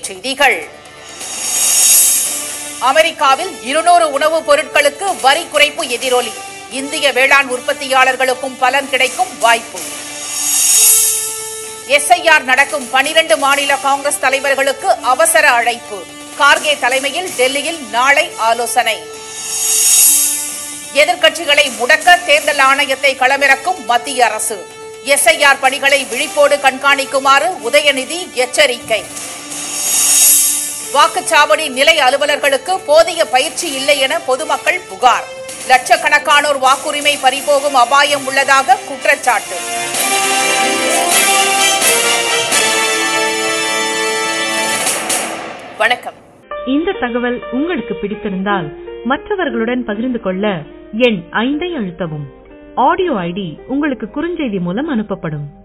செய்திகள் அமெரிக்காவில் இருநூறு உணவுப் பொருட்களுக்கு வரி குறைப்பு எதிரொலி இந்திய வேளாண் உற்பத்தியாளர்களுக்கும் பலன் கிடைக்கும் வாய்ப்பு எஸ்ஐஆர் நடக்கும் பனிரண்டு மாநில காங்கிரஸ் தலைவர்களுக்கு அவசர அழைப்பு கார்கே தலைமையில் டெல்லியில் நாளை ஆலோசனை எதிர்க்கட்சிகளை முடக்க தேர்தல் ஆணையத்தை களமிறக்கும் மத்திய அரசு எஸ்ஐஆர் பணிகளை விழிப்போடு கண்காணிக்குமாறு உதயநிதி எச்சரிக்கை வாக்குச்சாவடி நிலை அலுவலர்களுக்கு போதிய பயிற்சி இல்லை என பொதுமக்கள் புகார் லட்சக்கணக்கானோர் வாக்குரிமை பறிபோகும் அபாயம் உள்ளதாக குற்றச்சாட்டு வணக்கம் இந்த தகவல் உங்களுக்கு பிடித்திருந்தால் மற்றவர்களுடன் பகிர்ந்து கொள்ள எண் ஐந்தை அழுத்தவும் ஆடியோ ஐடி உங்களுக்கு குறுஞ்செய்தி மூலம் அனுப்பப்படும்